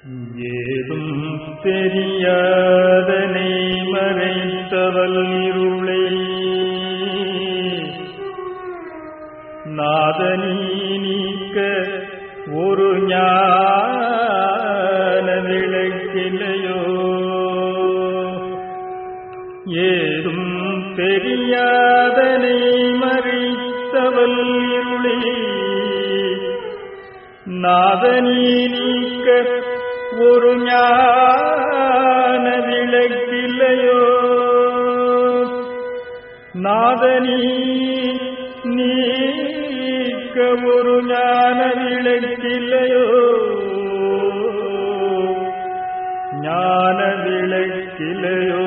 ஏதும் தெரியாதனை மறைத்தவல் இருளை நாதனி நீக்க ஒரு ஞான விளக்கிலையோ ஏதும் தெரியாதனை மறைத்தவல் இருளை நாதனி நீக்க ஒரு ஞான விளக்கில்லையோ நாதனி நீக்க ஒரு ஞான விளக்கில்லையோ ஞான விளக்கிலையோ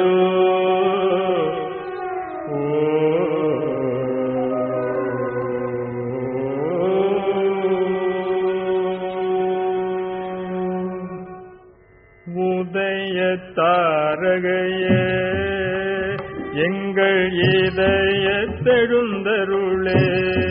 உதய தாரகைய எங்கள் இதய தெழுந்தருளே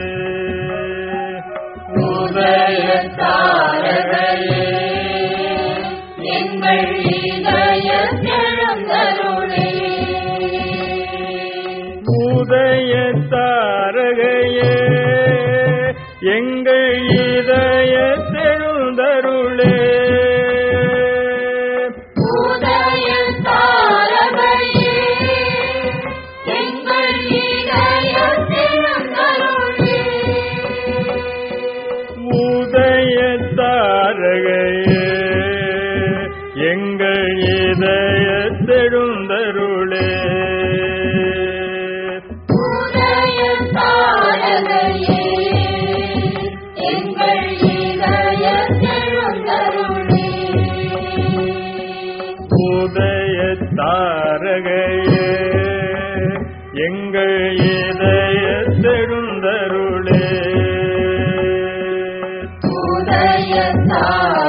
உதய தாரகையே எங்கள் இதய எழுந்தருளே உதய தாரகையே எங்கள் இதய தெழுந்தருளே உதய தாரகையே எங்கள் இதய எழுந்தருளே உதய தாரகையே எங்கள் இதய தெழுந்தருளே உதய தாரகையே எங்கள் இதய எழுந்தருளே உதய தாரகையே எங்கள் இதய தெழுந்தருளே உதய தாரகையே